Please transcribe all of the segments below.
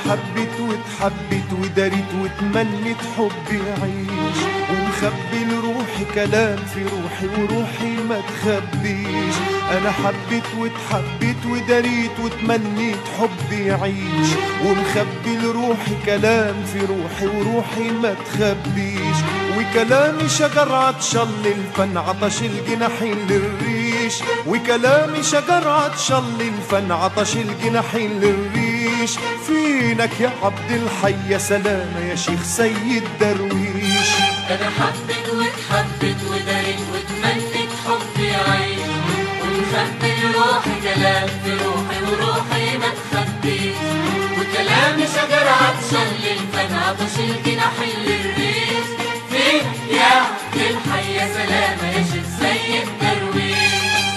حبيت واتحبيت وداريت وتمنيت حبي عيش ومخبي لروحي كلام في روحي وروحي ما تخبيش انا حبيت واتحبيت وداريت وتمنيت حبي عيش ومخبي لروحي كلام في روحي وروحي ما تخبيش وكلامي شجر عطشان للفن عطش الجناحين للريش وكلامي شجر عطشان للفن عطش الجناحين للريش فينك يا عبد الحي يا سلامة يا شيخ سيد درويش انا حبيت واتحبيت وداريت وتمنيت حبي عيش ومخبي روحي كلام في روحي وروحي ما تخبيش وكلامي شجر عطشان للفن عطش الجناحين للريش فين يا عبد الحي يا سلامة يا شيخ سيد درويش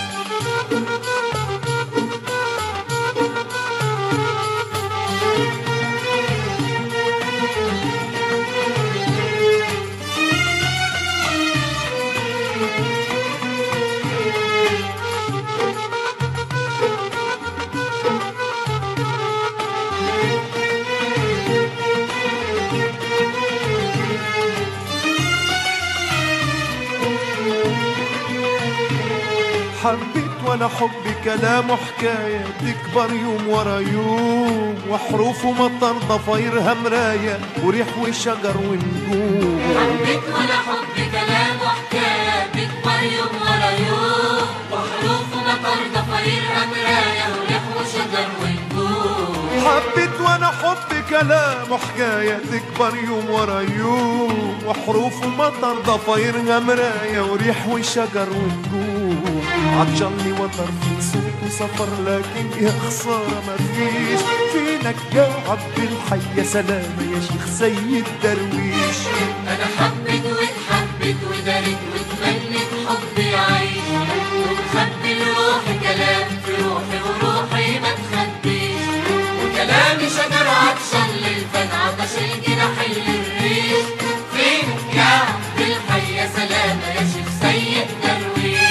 حبيت وانا حبي كلام وحكاية تكبر يوم ورا يوم وحروفه مطر ضفايرها مراية وريح وشجر ونجوم حبيت ولا حب كلام وحكاية تكبر يوم ورا يوم وحروف مطر ضفايرها مراية وريح وشجر ونجوم حبيت وانا حبي كلام وحكاية تكبر يوم ورا يوم وحروفه مطر ضفايرها مراية وريح وشجر ونجوم عطشاني وطر في سوق وسفر لكن يا خسارة مفيش فينك يا عبد الحي يا سلامة يا شيخ سيد درويش أنا حبيت واتحبيت ودارت وتمنيت حبي عيش ومخبي لروحي كلام في روحي وروحي ما تخبيش وكلامي شجر عطشان للفن عطش الجناحين للريش فينك يا عبد الحي يا سلامة يا شيخ سيد درويش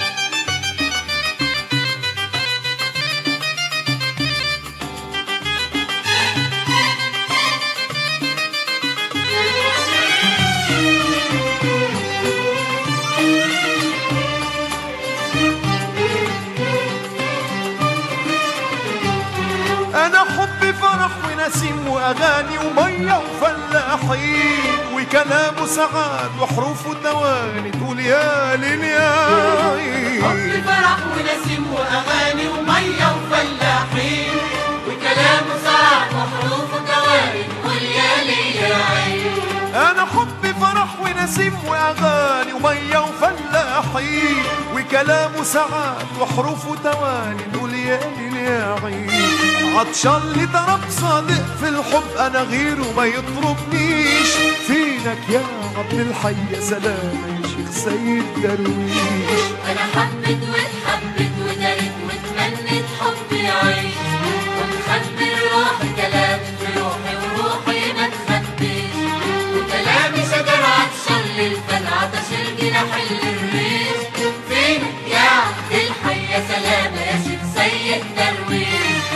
انا حبي فرح ونسيم واغاني وميه وفلاحين وكلامه سعاد وحروفه تواني تقول يا ليل يا عين حب فرح ونسيم واغاني وميه وفلاحين وكلام سعد وحروف كوارث واليالي يا عين انا حبي فرح ونسيم واغاني وميه وفلاحين وكلامه سعاد وحروفه تواني نقول يا ليل يا عين عطشان لطرب صادق في الحب انا غيره ما يطربنيش فينك يا عبد الحي يا سلام يا شيخ سيد درويش انا حبيت واتحبيت ودارت وتمنيت حبي عيش ومخبي روحي كلام في روحي وروحي ما تخبيش وكلامي شجر عطشان للفن عطش الجناحين للريش فينك يا عبد الحي يا سلامة يا شيخ سيد درويش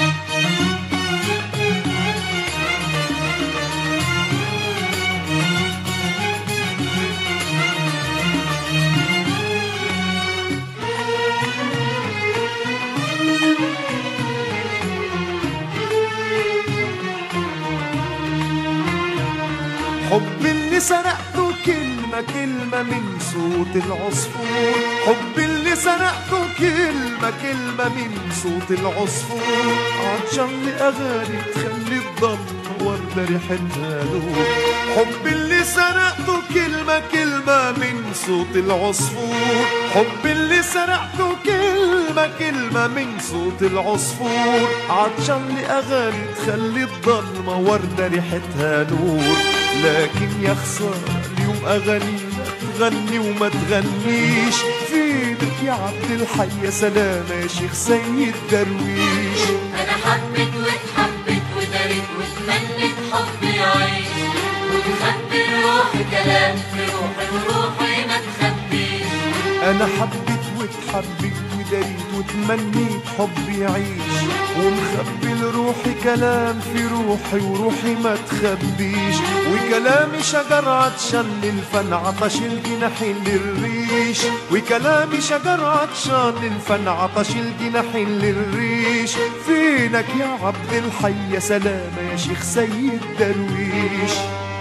حب اللي سرقته كلمة كلمة من صوت العصفور حب اللي سرقته كلمة كلمة من صوت العصفور عطشان لأغاني تخلي الضلمة وردة ريحتها نور حب اللي سرقته كلمة كلمة من صوت العصفور حب اللي سرقته كلمة كلمة من صوت العصفور عطشان لأغاني تخلي الضلمة وردة ريحتها نور لكن يا خسارة اليوم أغانينا تغني وما تغنيش فينك يا عبد الحي يا سلامة يا شيخ سيد درويش انا حبيت واتحبيت ودارت وتمنيت حبي عيش ومخبي روحي كلام في روحي وروحي ما تخبيش أنا حبيت واتحبيت وداريت وتمنيت حبي يعيش ومخبي لروحي كلام في روحي وروحي ما تخبيش وكلامي شجر عطشان للفن عطش الجناحين للريش وكلامي شجر عطشان للفن عطش الجناحين للريش فينك يا عبد الحي يا سلامة يا شيخ سيد درويش